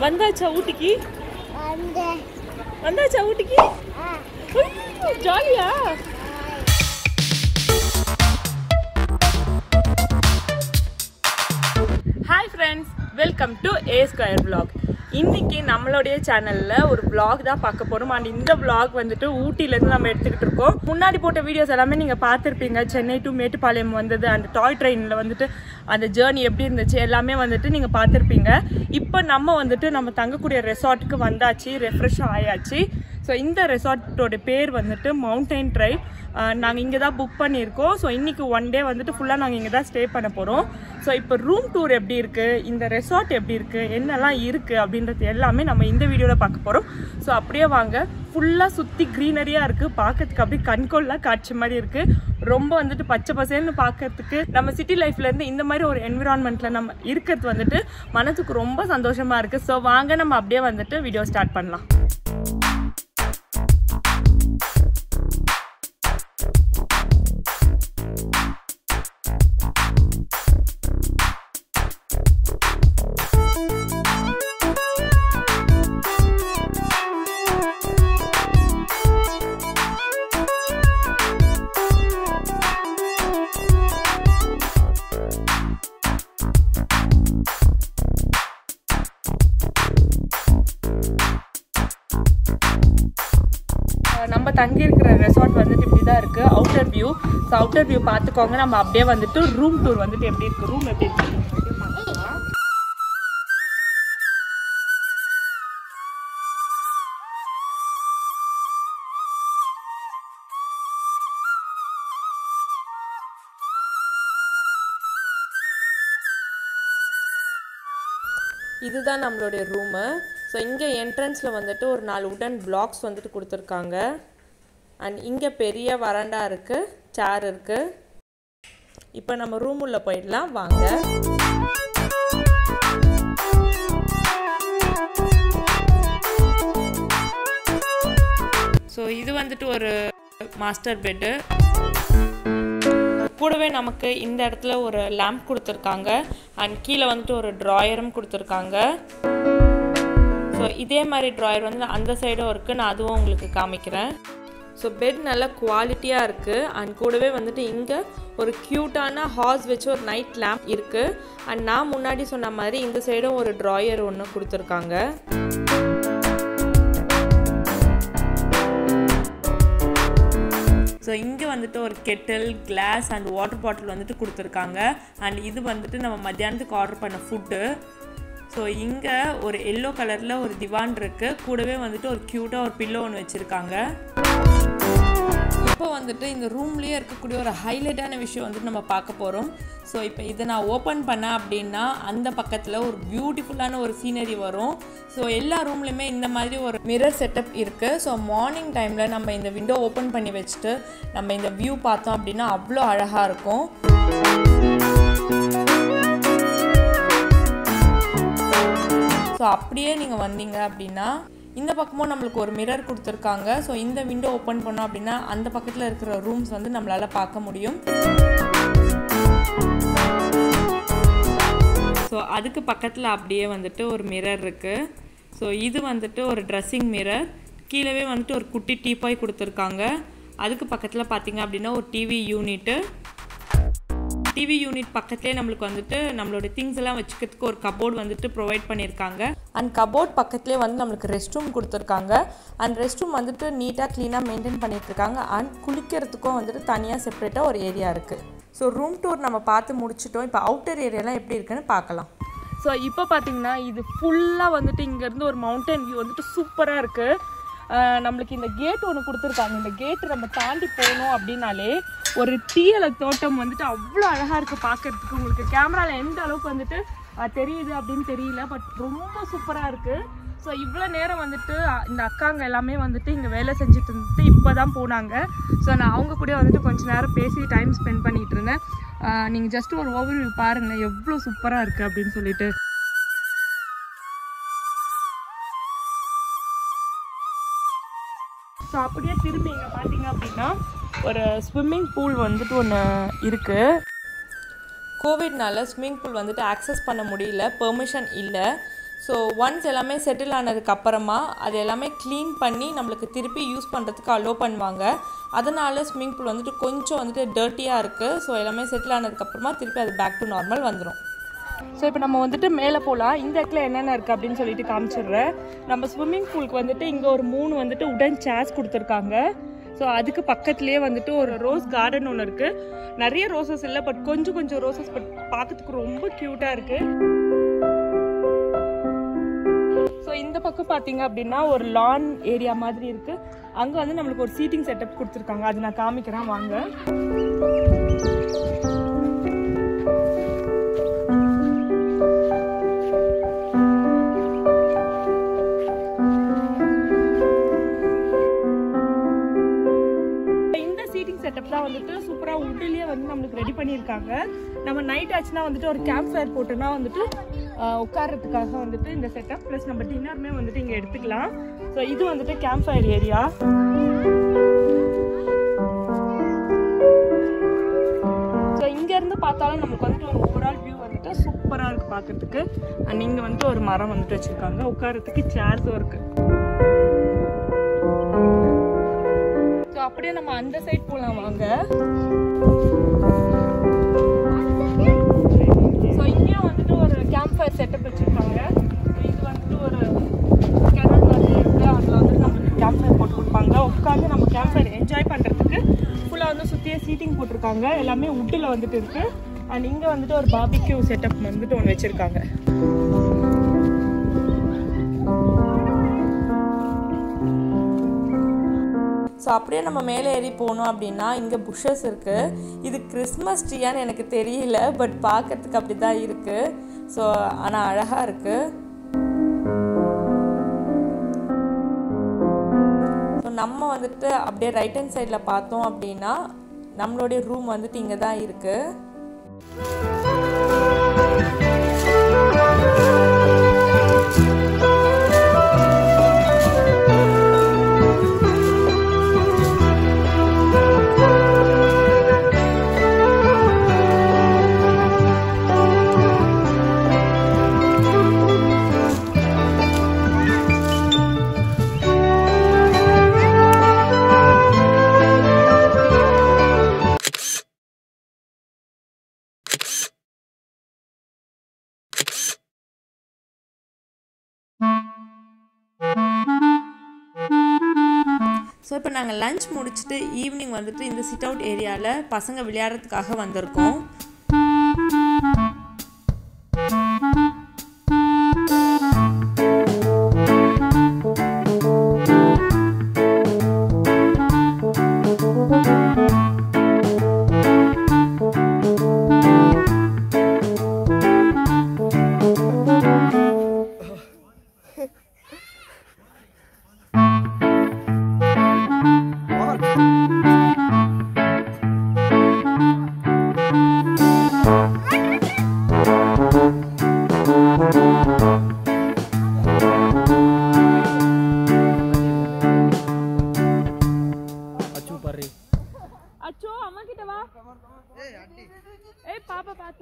வந்தாச்சா ஊட்டிக்கு அந்த வந்தாச்சா ஊட்டிக்கு ஜாலியா hi friends welcome to A square vlog இன்னைக்கு நம்மளுடைய சேனல்ல ஒரு vlog தான் பார்க்க போறோம் அண்ட் இந்த vlog வந்துட்டு ஊட்டிலேருந்து நம்ம எடுத்துக்கிட்டு இருக்கோம் முன்னாடி போட்ட வீடியோஸ் எல்லாமே நீங்க பார்த்துருப்பீங்க சென்னை டு மேட்டுப்பாளையம் வந்தது அந்த டாய் ட்ரெயினில் வந்துட்டு அந்த ஜேர்னி எப்படி இருந்துச்சு எல்லாமே வந்துட்டு நீங்க பார்த்துருப்பீங்க இப்போ நம்ம வந்துட்டு நம்ம தங்கக்கூடிய ரெசார்ட்டுக்கு வந்தாச்சு ரெஃப்ரெஷ் ஆயாச்சு ஸோ இந்த ரெசார்ட்டோட பேர் வந்துட்டு மவுண்டைன் ட்ரைவ் நாங்கள் இங்கே தான் புக் பண்ணியிருக்கோம் ஸோ இன்னைக்கு ஒன் டே வந்துட்டு ஃபுல்லாக நாங்கள் இங்கே தான் ஸ்டே பண்ண போகிறோம் ஸோ இப்போ ரூம் டூர் எப்படி இருக்குது இந்த ரெசார்ட் எப்படி இருக்குது என்னெல்லாம் இருக்குது அப்படின்றது எல்லாமே நம்ம இந்த வீடியோவில் பார்க்க போகிறோம் ஸோ அப்படியே வாங்க ஃபுல்லாக சுற்றி க்ரீனரியாக இருக்குது பார்க்கறதுக்கு அப்படியே கண்கொள்ளா காட்சி மாதிரி இருக்குது ரொம்ப வந்துட்டு பச்சை பசேல்னு பார்க்கறதுக்கு நம்ம சிட்டி லைஃப்லேருந்து இந்த மாதிரி ஒரு என்விரான்மெண்ட்டில் நம்ம இருக்கிறது வந்துட்டு மனசுக்கு ரொம்ப சந்தோஷமாக இருக்குது ஸோ வாங்க நம்ம அப்படியே வந்துட்டு வீடியோ ஸ்டார்ட் பண்ணலாம் அஹ் நம்ம தங்கி இருக்கிற ரெசார்ட் வந்துட்டு இப்படி தான் இருக்கு outer view so outer view பார்த்துக்கோங்க நம்ம அப்படியே வந்துட்டு ரூம் டூர் வந்துட்டு எப்படி இருக்கு ரூம் எப்படி இருக்கு இதுதான் நம்மளுடைய ரூமு ஸோ இங்கே என்ட்ரன்ஸில் வந்துட்டு ஒரு நாலு உடன் பிளாக்ஸ் வந்துட்டு கொடுத்துருக்காங்க அண்ட் இங்கே பெரிய வராண்டா இருக்குது சேர் இருக்குது இப்போ நம்ம ரூம் உள்ள போயிடலாம் வாங்க ஸோ இது வந்துட்டு ஒரு மாஸ்டர் பெட்டு கூடவே நமக்கு இந்த இடத்துல ஒரு லேம்ப் கொடுத்துருக்காங்க அண்ட் கீழே வந்துட்டு ஒரு ட்ராயரும் கொடுத்துருக்காங்க ஸோ இதே மாதிரி ட்ராயர் வந்து அந்த சைடும் இருக்குது நான் அதுவும் உங்களுக்கு காமிக்கிறேன் ஸோ பெட் நல்ல குவாலிட்டியாக இருக்குது அண்ட் கூடவே வந்துட்டு இங்கே ஒரு க்யூட்டான ஹார்ஸ் வச்சு ஒரு நைட் லேம்ப் இருக்குது அண்ட் நான் முன்னாடி சொன்ன மாதிரி இந்த சைடும் ஒரு ட்ராயர் ஒன்று கொடுத்துருக்காங்க ஸோ இங்கே வந்துட்டு ஒரு kettle glass and water bottle வந்துட்டு கொடுத்துருக்காங்க அண்ட் இது வந்துட்டு நம்ம மத்தியானத்துக்கு ஆர்டர் பண்ண ஃபுட்டு ஸோ இங்கே ஒரு எல்லோ கலரில் ஒரு திவான் இருக்குது கூடவே வந்துட்டு ஒரு க்யூட்டாக ஒரு பில்லோ ஒன்று வச்சுருக்காங்க இப்போ வந்துட்டு இந்த ரூம்லேயே இருக்கக்கூடிய ஒரு ஹைலைட்டான விஷயம் வந்துட்டு நம்ம பார்க்க போகிறோம் ஸோ இப்போ இதை நான் ஓப்பன் பண்ணேன் அப்படின்னா அந்த பக்கத்தில் ஒரு பியூட்டிஃபுல்லான ஒரு சீனரி வரும் ஸோ எல்லா ரூம்லேயுமே இந்த மாதிரி ஒரு மிரர் செட்டப் இருக்குது ஸோ மார்னிங் டைமில் நம்ம இந்த விண்டோ ஓப்பன் பண்ணி வச்சுட்டு நம்ம இந்த வியூ பார்த்தோம் அப்படின்னா அவ்வளோ அழகாக இருக்கும் ஸோ அப்படியே நீங்கள் வந்தீங்க அப்படின்னா இந்த பக்கமும் நம்மளுக்கு ஒரு மிரர் கொடுத்துருக்காங்க ஸோ இந்த விண்டோ ஓப்பன் பண்ணோம் அப்படின்னா அந்த பக்கத்தில் இருக்கிற ரூம்ஸ் வந்து நம்மளால் பார்க்க முடியும் ஸோ அதுக்கு பக்கத்தில் அப்படியே வந்துட்டு ஒரு மிரர் இருக்குது ஸோ இது வந்துட்டு ஒரு ட்ரெஸ்ஸிங் மிரர் கீழவே வந்துட்டு ஒரு குட்டி டீப்பாய் கொடுத்துருக்காங்க அதுக்கு பக்கத்தில் பார்த்தீங்க அப்படின்னா ஒரு டிவி யூனிட்டு டிவி யூனிட் பக்கத்துலேயே நம்மளுக்கு வந்துட்டு நம்மளோட திங்ஸ் எல்லாம் வச்சுக்கிறதுக்கு ஒரு கபோர்ட் வந்துட்டு ப்ரொவைட் பண்ணியிருக்காங்க அண்ட் கபோர்ட் பக்கத்துலேயே வந்து நம்மளுக்கு ரெஸ்ட் ரூம் கொடுத்துருக்காங்க அண்ட் ரெஸ்ட் ரூம் வந்துட்டு நீட்டாக க்ளீனாக மெயின்டைன் பண்ணிட்டு இருக்காங்க அண்ட் குளிக்கிறதுக்கும் வந்துட்டு தனியாக செப்பரேட்டாக ஒரு ஏரியா இருக்குது ஸோ ரூம் டூர் நம்ம பார்த்து முடிச்சிட்டோம் இப்போ அவுட்டர் ஏரியாலாம் எப்படி இருக்குன்னு பார்க்கலாம் ஸோ இப்போ பார்த்தீங்கன்னா இது ஃபுல்லாக வந்துட்டு இங்கேருந்து ஒரு மவுண்டன் வியூ வந்துட்டு சூப்பராக இருக்குது ஆஹ் நம்மளுக்கு இந்த கேட் ஒன்று கொடுத்துருக்காங்க இந்த கேட் நம்ம தாண்டி போனோம் அப்படின்னாலே ஒரு டீயல தோட்டம் வந்துட்டு அவ்வளோ அழகாக இருக்குது பார்க்கறதுக்கு உங்களுக்கு கேமராவில் எந்த அளவுக்கு வந்துட்டு ஆஹ் தெரியுது அப்படின்னு தெரியல பட் ரொம்ப சூப்பராக இருக்குது ஸோ இவ்வளோ நேரம் வந்துட்டு அஹ், இந்த அக்காங்க எல்லாமே வந்துட்டு இங்கே வேலை செஞ்சுட்டு இருந்துட்டு இப்போ தான் போனாங்க ஸோ நான் அவங்க கூட வந்துட்டு கொஞ்ச நேரம் பேசி டைம் ஸ்பெண்ட் பண்ணிட்டு இருந்தேன் நீங்கள் ஜஸ்ட் ஒரு ஓவர்வியூ பாருங்கள் எவ்வளோ சூப்பராக இருக்குது அப்படின்னு சொல்லிட்டு ஸோ அப்படியே திரும்பி இங்கே பார்த்தீங்க அப்படின்னா ஒரு ஸ்விம்மிங் பூல் வந்துட்டு ஒன்று இருக்குது கோவிட்னால ஸ்விம்மிங் பூல் வந்துட்டு ஆக்சஸ் பண்ண முடியல பெர்மிஷன் இல்லை ஸோ ஒன்ஸ் எல்லாமே செட்டில் ஆனதுக்கு அப்புறமா அது எல்லாமே க்ளீன் பண்ணி நம்மளுக்கு திருப்பி யூஸ் பண்ணுறதுக்கு அலோவ் பண்ணுவாங்க அதனால் ஸ்விம்மிங் பூல் வந்துட்டு கொஞ்சம் வந்துட்டு டர்ட்டியாக இருக்குது ஸோ எல்லாமே செட்டில் ஆனதுக்கப்புறமா திருப்பி அது பேக் டு நார்மல் வந்துடும் ஸோ இப்போ நம்ம வந்துட்டு மேலே போகலாம் இந்த இடத்துல என்னென்ன இருக்குது அப்படின்னு சொல்லிட்டு காமிச்சிடுறேன் நம்ம ஸ்விம்மிங் பூலுக்கு வந்துட்டு இங்கே ஒரு மூணு வந்துட்டு உடன் சேர்ஸ் கொடுத்துருக்காங்க ஸோ அதுக்கு பக்கத்துலேயே வந்துட்டு ஒரு ரோஸ் கார்டன் ஒன்று இருக்குது நிறைய ரோசஸ் இல்லை பட் கொஞ்சம் கொஞ்சம் ரோசஸ் பட் பார்க்கறதுக்கு ரொம்ப க்யூட்டாக இருக்குது ஸோ இந்த பக்கம் பார்த்தீங்க அப்படின்னா ஒரு லான் ஏரியா மாதிரி இருக்குது அங்கே வந்து நம்மளுக்கு ஒரு சீட்டிங் செட்டப் கொடுத்துருக்காங்க அது நான் காமிக்கிறேன் வாங்க இந்த சீட்டிங் செட்டப் தான் வந்துட்டு சூப்பராக உட்டிலேயே வந்து நம்மளுக்கு ரெடி பண்ணியிருக்காங்க நம்ம நைட் ஆச்சுன்னா வந்துட்டு ஒரு கேம்ப் ஃபயர் போட்டோன்னா வந்துட்டு ஆஹ், உட்கார்றதுக்காக வந்துட்டு இந்த செட்டப் ப்ளஸ் நம்ம டின்னருமே வந்துட்டு இங்கே எடுத்துக்கலாம் ஸோ இது வந்துட்டு கேம்ப் ஃபயர் ஏரியா ஸோ இங்கேருந்து பார்த்தாலும் நமக்கு வந்துட்டு ஒரு ஓவரால் வியூ வந்துட்டு சூப்பராக இருக்குது பார்க்கறதுக்கு அண்ட் இங்கே வந்துட்டு ஒரு மரம் வந்துட்டு வச்சுருக்காங்க உட்காரத்துக்கு சேர்ஸும் இருக்குது ஸோ அப்படியே நம்ம அந்த சைட் போகலாம் வாங்க ஸோ இங்கேயும் வந்துட்டு ஒரு கேம்ப் ஃபயர் செட்டப் வச்சுருக்காங்க இது வந்துட்டு ஒரு கிணறு மாதிரி இருக்குது அதில் வந்து நம்மளுக்கு கேம்ப் ஃபயர் போட்டு கொடுப்பாங்க உட்காந்து நம்ம கேம்ப் ஃபயர் என்ஜாய் பண்ணுறதுக்கு ஃபுல்லாக வந்து சுற்றியே சீட்டிங் போட்டிருக்காங்க எல்லாமே உட்டில் வந்துட்டு இருக்குது அண்ட் இங்கே வந்துட்டு ஒரு பாபிக்யூ செட்டப் வந்துட்டு ஒன்று வச்சுருக்காங்க ஸோ அப்படியே நம்ம மேலே ஏறி போனோம் அப்படின்னா இங்கே புஷஸ் இருக்குது இது கிறிஸ்மஸ் ட்ரீயான்னு எனக்கு தெரியல பட் பார்க்கறதுக்கு அப்படி தான் இருக்குது ஸோ ஆனால் அழகாக இருக்குது ஸோ நம்ம வந்துட்டு அப்படியே ரைட் ஹேண்ட் சைடில் பார்த்தோம் அப்படின்னா நம்மளுடைய ரூம் வந்துட்டு இங்கே தான் இருக்குது ஸோ இப்போ நாங்கள் லஞ்ச் முடிச்சுட்டு ஈவினிங் வந்துட்டு இந்த சிட் அவுட் ஏரியாவில் பசங்க விளையாடுறதுக்காக வந்திருக்கோம் அச்சு பாரு அச்சோ அம்மா கிட்ட வா ஏய் பாப்பா பாத்து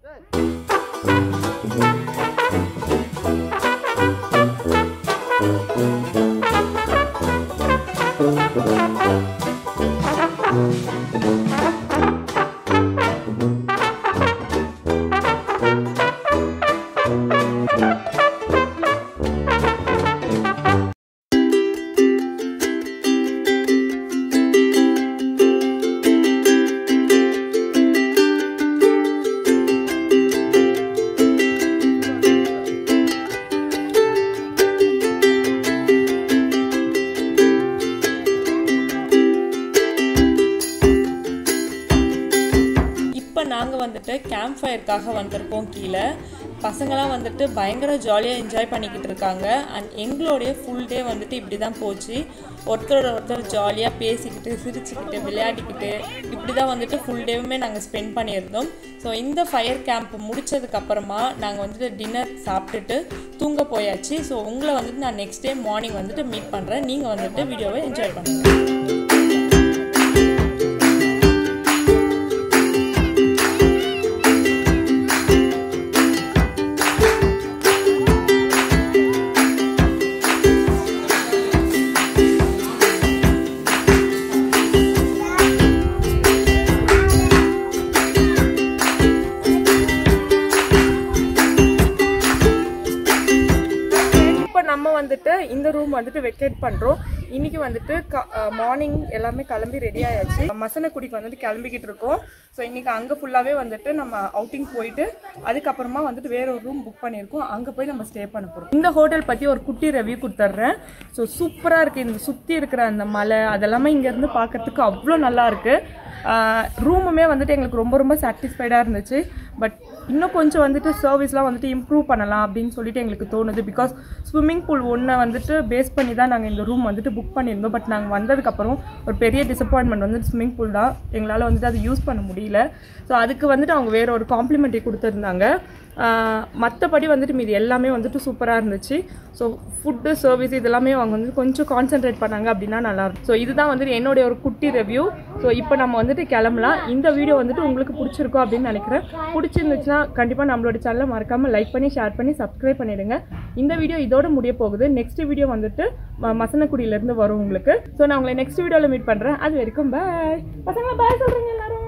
இப்போ நாங்கள் வந்துட்டு கேம்ப் ஃபயருக்காக வந்திருக்கோம் கீழே பசங்களாம் வந்துட்டு பயங்கர ஜாலியாக என்ஜாய் பண்ணிக்கிட்டு இருக்காங்க அண்ட் எங்களுடைய ஃபுல் டே வந்துட்டு இப்படி தான் போச்சு ஒருத்தரோட ஒருத்தர் ஜாலியாக பேசிக்கிட்டு சிரிச்சுக்கிட்டு விளையாடிக்கிட்டு இப்படி தான் வந்துட்டு ஃபுல் டேவுமே நாங்கள் ஸ்பெண்ட் பண்ணியிருந்தோம் ஸோ இந்த ஃபயர் கேம்ப் முடிச்சதுக்கப்புறமா நாங்கள் வந்துட்டு டின்னர் சாப்பிட்டுட்டு தூங்க போயாச்சு ஸோ உங்களை வந்துட்டு நான் நெக்ஸ்ட் டே மார்னிங் வந்துட்டு மீட் பண்ணுறேன் நீங்கள் வந்துட்டு வீடியோவை என்ஜாய் பண்ணுங்கள் இந்த ரூம் வந்துட்டு வெக்கேட் பண்ணுறோம் இன்னைக்கு வந்துட்டு மார்னிங் எல்லாமே கிளம்பி ரெடி ஆயாச்சு மசனக்குடிக்கு வந்துட்டு கிளம்பிக்கிட்டு இருக்கோம் ஸோ இன்னைக்கு அங்கே ஃபுல்லாகவே வந்துட்டு நம்ம அவுட்டிங் போயிட்டு அதுக்கப்புறமா வந்துட்டு வேற ஒரு ரூம் புக் பண்ணியிருக்கோம் அங்கே போய் நம்ம ஸ்டே பண்ண போகிறோம் இந்த ஹோட்டல் பற்றி ஒரு குட்டி ரிவ்யூ கொடுத்துட்றேன் ஸோ சூப்பராக இருக்குது இந்த சுற்றி இருக்கிற அந்த மலை அதெல்லாமே இங்கேருந்து பார்க்கறதுக்கு அவ்வளோ நல்லா இருக்குது ரூமுமே வந்துட்டு எங்களுக்கு ரொம்ப ரொம்ப சாட்டிஸ்ஃபைடாக இருந்துச்சு பட் இன்னும் கொஞ்சம் வந்துட்டு சர்வீஸ்லாம் வந்துட்டு இம்ப்ரூவ் பண்ணலாம் அப்படின்னு சொல்லிட்டு எங்களுக்கு தோணுது பிகாஸ் ஸ்விம்மிங் பூல் ஒன்றை வந்துட்டு பேஸ் பண்ணி தான் நாங்கள் இந்த ரூம் வந்துட்டு புக் பண்ணியிருந்தோம் பட் நாங்கள் வந்ததுக்கப்புறம் ஒரு பெரிய டிசப்பாயின்மெண்ட் வந்துட்டு ஸ்விம்மிங் பூல் தான் எங்களால் வந்துட்டு அதை யூஸ் பண்ண முடியல ஸோ அதுக்கு வந்துட்டு அவங்க வேற ஒரு காம்ப்ளிமெண்ட்ரி கொடுத்துருந்தாங்க மற்றபடி வந்துட்டு மீது எல்லாமே வந்துட்டு சூப்பராக இருந்துச்சு ஸோ ஃபுட்டு சர்வீஸ் இதெல்லாமே அவங்க வந்து கொஞ்சம் கான்சென்ட்ரேட் பண்ணாங்க அப்படின்னா நல்லாயிருக்கும் ஸோ இதுதான் வந்துட்டு என்னுடைய ஒரு குட்டி ரிவ்யூ ஸோ இப்போ நம்ம வந்துட்டு கிளம்பலாம் இந்த வீடியோ வந்துட்டு உங்களுக்கு பிடிச்சிருக்கும் அப்படின்னு நினைக்கிறேன் பிடிச்சிருந்துச்சுன்னா கண்டிப்பாக நம்மளோட சேனலை மறக்காமல் லைக் பண்ணி ஷேர் பண்ணி சப்ஸ்கிரைப் பண்ணிடுங்க இந்த வீடியோ இதோட முடிய போகுது நெக்ஸ்ட் வீடியோ வந்துட்டு ம- மசனக்குடியிலேருந்து வரும் உங்களுக்கு ஸோ நான் உங்களை நெக்ஸ்ட் வீடியோவில் மீட் பண்ணுறேன் அது வரைக்கும் பாய் பசங்க பாய் சொல்கிறேங்க எல்லாரும்